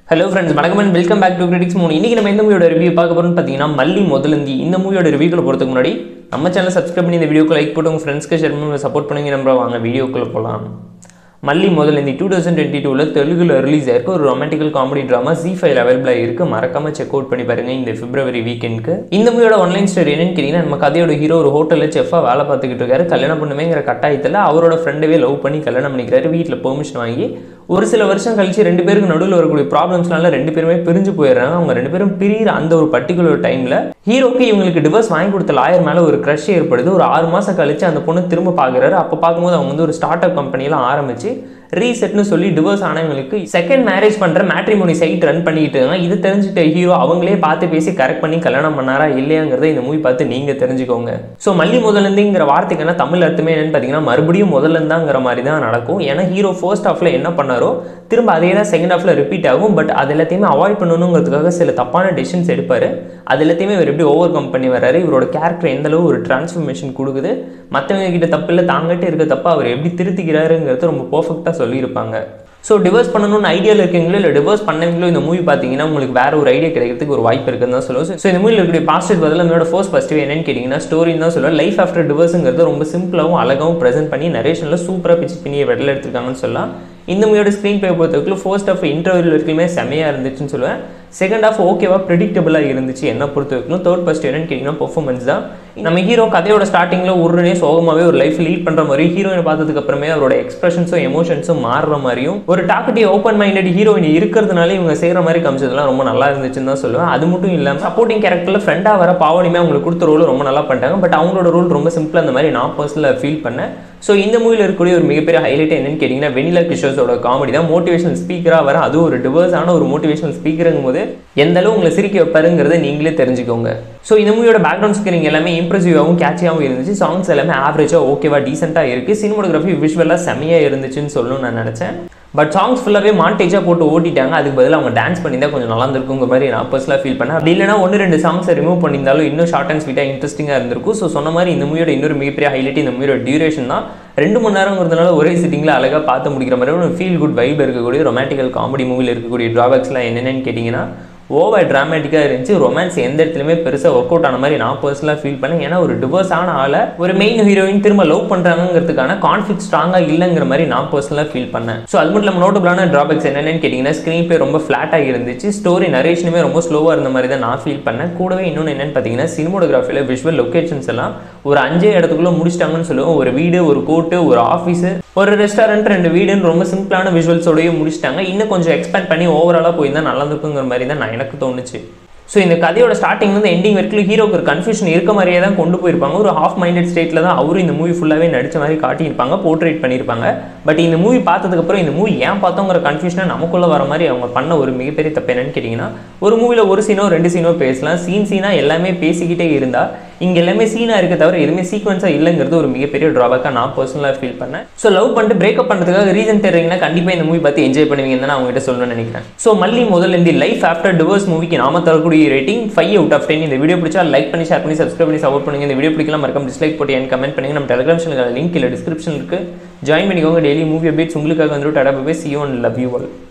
hello friends வணக்கம் and welcome back to critics மூணு இன்றைக்கி நம்ம எந்த மூவியோட ரிவ்யூ பார்க்க போகிறோம்னு பார்த்தீங்கன்னா மல்லி முதலந்தி இந்த மூவியோட ரிவ்யூக்குள்ள போகிறதுக்கு முன்னாடி நம்ம சேனல் சப்ஸ்கிரைப் பண்ணி இந்த வீடியோக்கு லைக் போட்டு உங்கள் ஃப்ரெண்ட்ஸ்க்கு ஷேர் பண்ணி சப்போர்ட் பண்ணுங்க நம்ம வாங்க வீடியோக்குள்ளே போகலாம் மல்லி முதலந்தி டூ தௌசண்ட் டுவெண்ட்டி டூவில் தெலுங்குல ரிலீஸ் ஆயிருக்கு ஒரு romantical comedy drama Zee five அவைலபிளாக இருக்குது மறக்காம செக் அவுட் பண்ணி பாருங்க இந்த பிப்ரவரி வீக்கெண்டுக்கு இந்த மூவியோட ஒன்லைன் ஸ்டோரி என்னன்னு கேட்டிங்கன்னா நம்ம கதையோட ஹீரோ ஒரு ஹோட்டலில் செஃபாக வேலை பார்த்துக்கிட்டு இருக்காரு கல்யாணம் பண்ணுமேங்கிற கட்டாயத்தில் அவரோட ஃப்ரெண்டவே லவ் பண்ணி கல்யாணம் பண்ணிக்கிறாரு வீட்டில் பெர்மிஷன் வாங்கி ஒரு சில வருஷம் கழிச்சு ரெண்டு பேருக்கு நடுவில் வரக்கூடிய ப்ராப்ளம்ஸ்னால ரெண்டு பேருமே பிரிஞ்சு போயிடுறாங்க அவங்க ரெண்டு பேரும் பிரியிற அந்த ஒரு பர்டிகுலர் டைமில் ஹீரோக்கு இவங்களுக்கு டிவோர்ஸ் வாங்கி கொடுத்த லாயர் மேலே ஒரு க்ரஷ் ஏற்படுது ஒரு ஆறு மாதம் கழிச்சு அந்த பொண்ணு திரும்ப பார்க்குறாரு அப்போ பார்க்கும்போது அவங்க வந்து ஒரு ஸ்டார்ட் அப் கம்பெனியெல்லாம் ஆரம்பிச்சு ரீசெட்னு சொல்லி டிவோர்ஸ் ஆனவங்களுக்கு செகண்ட் மேரேஜ் பண்ணுற மேட்ரிமோனி சைட் ரன் பண்ணிட்டு இருக்காங்க இது தெரிஞ்சுட்ட ஹீரோ அவங்களே பார்த்து பேசி கரெக்ட் பண்ணி கல்யாணம் பண்ணாரா இல்லையாங்கிறத இந்த மூவி பார்த்து நீங்கள் தெரிஞ்சுக்கோங்க ஸோ மல்லி முதலேருந்துங்கிற வார்த்தைக்கான தமிழ் அர்த்தமே என்னன்னு பார்த்தீங்கன்னா மறுபடியும் முதல்ல இருந்தாங்கிற மாதிரி தான் நடக்கும் ஏன்னா ஹீரோ ஃபர்ஸ்ட் ஹாஃப்ல என்ன பண்ணாரோ திரும்ப அதே தான் செகண்ட் ஹாஃப்ல ரிப்பீட் ஆகும் பட் அது எல்லாத்தையுமே அவாய்ட் பண்ணணுங்கிறதுக்காக சில தப்பான டெசிஷன்ஸ் எடுப்பார் அது எல்லாத்தையுமே இவர் எப்படி ஓவர் கம் பண்ணி வர்றாரு இவரோட கேரக்டர் எந்த அளவு ஒரு டிரான்ஸ்ஃபர்மேஷன் கொடுக்குது மற்றவங்க கிட்ட தப்பு இல்லை தாங்கிட்டே இருக்க தப்பா அவர் எப்படி திருத்திக்கிறாருங்கிறது ரொம்ப பர்ஃபெக்டாக சொல்லியிருப்பாங்க ஸோ டிவோர்ஸ் பண்ணணும்னு ஐடியாவில் இருக்கீங்களோ இல்லை டிவோர்ஸ் பண்ணவங்களோ இந்த மூவி பார்த்தீங்கன்னா உங்களுக்கு வேற ஒரு ஐடியா கிடைக்கிறதுக்கு ஒரு வாய்ப்பு இருக்குன்னு தான் சொல்லுவோம் ஸோ இந்த மூவியில் இருக்கக்கூடிய பாசிட்டிவ் பதில் என்னோட ஃபர்ஸ்ட் ஃபஸ்ட்டு என்னன்னு கேட்டிங்கன்னா ஸ்டோரின்னு தான் சொல்லுவேன் லைஃப் ஆஃப்டர் டிவோர்ஸுங்கிறது ரொம்ப சிம்பிளாகவும் அழகாகவும் ப்ரெசென்ட் பண்ணி நரேஷனில் சூப்பராக பிச்சு பண்ணி வெடல எடுத்திருக்காங்கன்னு சொல்லலாம் இந்த மூவியோட ஸ்க்ரீன் பிளே பொறுத்தவரைக்கும் ஃபர்ஸ்ட் ஆஃப் இன்டர்வியூ வரைக்குமே செமையாக இருந்துச்சுன்னு சொல்லுவேன் செகண்ட் ஆஃப் ஓகேவா ப்ரிடிக்டபிளாக இருந்துச்சு என்ன பொறுத்த வரைக்கும் தேர்ட் ஃபஸ்ட் என்னன்னு கேட்டிங்கன்னா பெர்ஃபார்மன்ஸ் தான் நம்ம ஹீரோ கதையோட ஸ்டார்டிங்கில் உடனே சோகமாகவே ஒரு லைஃப் லீட் பண்ணுற மாதிரி ஹீரோயின் பார்த்ததுக்கு அப்புறமே அவரோட எக்ஸ்பிரஷன்ஸும் எமோஷன்ஸும் மாறுற மாதிரியும் ஒரு டாக்கட்டி ஓப்பன் மைண்டட் ஹீரோயின் இருக்கிறதுனால இவங்க செய்கிற மாதிரி காமிச்சதெல்லாம் ரொம்ப நல்லா இருந்துச்சுன்னு தான் சொல்லுவேன் அது மட்டும் இல்லாமல் சப்போர்ட்டிங் கேரக்டரில் ஃப்ரெண்டாக வர பாவனியுமே அவங்களுக்கு கொடுத்த ரோல் ரொம்ப நல்லா பண்ணிட்டாங்க பட் அவங்களோட ரோல் ரொம்ப சிம்பிளாக அந்த மாதிரி நான் பர்சனலாக ஃபீல் பண்ணேன் ஸோ இந்த மூவியில் இருக்கக்கூடிய ஒரு மிகப்பெரிய ஹைலைட் என்னன்னு கேட்டிங்கன்னா வெனிலா கிஷோஸோட காமெடி தான் மோட்டிவேஷனல் ஸ்பீக்கராக வர அதுவும் ஒரு டிவர்ஸான ஒரு மோட்டிவேஷனல் ஸ்பீக்கருங்கும் போது எந்த அளவு உங்களை சிரிக்க வைப்பாருங்கிறத நீங்களே தெரிஞ்சுக்கோங்க ஸோ இந்த மூவியோட பேக்ரவுண்ட் ஸ்கிரீனிங் எல்லாமே இம்ப்ரெசிவாகவும் கேட்சியாகவும் இருந்துச்சு சாங்ஸ் எல்லாமே ஆவரேஜாக ஓகேவா டீசெண்டாக இருக்குது சினிமோகிராஃபி விஷுவலாக செம்மையாக இருந்துச்சுன்னு சொல்லணும்னு நான் நினச்சேன் பட் சாங்ஸ் ஃபுல்லாகவே மாண்டேஜாக போட்டு ஓட்டிட்டாங்க அதுக்கு பதிலாக அவங்க டான்ஸ் பண்ணியிருந்தா கொஞ்சம் நல்லா இருந்திருக்குங்கிற மாதிரி நான் பர்சனலாக ஃபீல் பண்ணேன் அப்படி இல்லைனா ஒன்று ரெண்டு சாங்ஸை ரிமூவ் பண்ணியிருந்தாலும் இன்னும் ஷார்ட் அண்ட் ஸ்வீட்டாக இன்ட்ரெஸ்டிங்காக இருந்திருக்கும் ஸோ சொன்ன மாதிரி இந்த மூவியோட இன்னொரு மிகப்பெரிய ஹைலைட் இந்த மூவியோட டியூரேஷன் தான் ரெண்டு மணி நேரங்கிறதுனால ஒரே சிட்டிங்கில் அழகாக பார்த்து முடிக்கிற மாதிரி ஒரு ஃபீல் குட் வைப் இருக்கக்கூடிய ரொமான்டிக்கல் காமெடி மூவியில் இருக்கக்கூடிய ட்ராபேக்ஸ்லாம் என்னென்னு கேட்டிங்கன்னா ஓவர் ட்ராமேட்டிக்காக இருந்துச்சு ரொமான்ஸ் எந்த இடத்துலையுமே பெருசாக ஒர்க் அவுட் ஆன மாதிரி நான் பர்சனலாக ஃபீல் பண்ணேன் ஏன்னா ஒரு டிவோர்ஸ் ஆன ஆளை ஒரு மெயின் ஹீரோயின் திரும்ப லவ் பண்ணுறாங்கிறதுக்கான கான்ஃபிளிக் ஸ்ட்ராங்காக இல்லைங்கிற மாதிரி நான் பர்சனலாக ஃபீல் பண்ணேன் ஸோ அது மட்டும் இல்லாமல் நோட்டபிளான ட்ராபேக்ஸ் என்னென்னு கேட்டிங்கன்னா ஸ்க்ரீன் பிளே ரொம்ப ஃப்ளாட்டாக இருந்துச்சு ஸ்டோரி நரேஷனுமே ரொம்ப ஸ்லோவாக இருந்த மாதிரி தான் நான் ஃபீல் பண்ணேன் கூடவே இன்னொன்று என்னென்னு பார்த்தீங்கன்னா சினிமோகிராஃபியில் விஷுவல் லொக்கேஷன்ஸ் எல்லாம் ஒரு அஞ்சே இடத்துக்குள்ளே முடிச்சிட்டாங்கன்னு சொல்லுவோம் ஒரு வீடு ஒரு கோர்ட்டு ஒரு ஆஃபீஸு ஒரு ரெஸ்டாரண்ட் ரெண்டு வீடுன்னு ரொம்ப சிம்பிளான விஷுவல்ஸோடய முடிச்சிட்டாங்க இன்னும் கொஞ்சம் எக்ஸ்பேண்ட் பண்ணி ஓவராலாக போயிருந்தால் நல்லா இருக்குங்கிற மாதிரி தான் நான் எனக்கு தோணுச்சு ஸோ இந்த கதையோட ஸ்டார்டிங்லேருந்து எண்டிங் வரைக்கும் ஹீரோக்கு ஒரு கன்ஃபியூஷன் இருக்க மாதிரியே தான் கொண்டு போயிருப்பாங்க ஒரு ஹாஃப் மைண்டட் ஸ்டேட்டில் தான் அவரும் இந்த மூவி ஃபுல்லாகவே நடித்த மாதிரி காட்டியிருப்பாங்க போர்ட்ரேட் பண்ணியிருப்பாங்க பட் இந்த மூவி பார்த்ததுக்கப்புறம் இந்த மூவி ஏன் பார்த்தோங்கிற கன்ஃபியூஷனை நமக்குள்ளே வர மாதிரி அவங்க பண்ண ஒரு மிகப்பெரிய தப்பு என்னன்னு கேட்டிங்கன்னா ஒரு மூவியில் ஒரு சீனோ ரெண்டு சீனோ பேசலாம் சீன் சீனாக எல்லாமே பேசிக்கிட்டே இருந்தால் இங்கே எல்லாமே சீனாக இருக்க தவிர எதுவுமே சீக்வன்ஸாக இல்லைங்கிறது ஒரு மிகப்பெரிய ட்ராபேக்காக நான் பர்சனலாக ஃபீல் பண்ணேன் ஸோ லவ் பண்ணிட்டு பிரேக்கப் பண்ணுறதுக்காக ரீசன் தெரியுங்கன்னா கண்டிப்பாக இந்த மூவி பார்த்து என்ஜாய் பண்ணுவீங்கன்னு நான் அவங்ககிட்ட சொல்லணும்னு நினைக்கிறேன் ஸோ மல்லி முதல்ல இந்த லைஃப் ஆஃப்டர் டிவோர்ஸ் மூவிக்கு நாம தரக்கூடிய rating five out of ten இந்த வீடியோ பிடிச்சா லைக் பண்ணி ஷேர் பண்ணி சப்ஸ்கிரைப் பண்ணி சப்போர்ட் பண்ணுங்க இந்த வீடியோ பிடிக்கலாம் மறக்காம டிஸ்லைக் போட்டு என் கமெண்ட் பண்ணுங்க நம்ம டெலிகிராம் சேனல் லிங்க் இல்லை டிஸ்கிரிப்ஷன் இருக்கு ஜாயின் பண்ணிக்கோங்க டெய்லி மூவி அப்டேட்ஸ் உங்களுக்காக வந்துட்டு tata bye see one love you all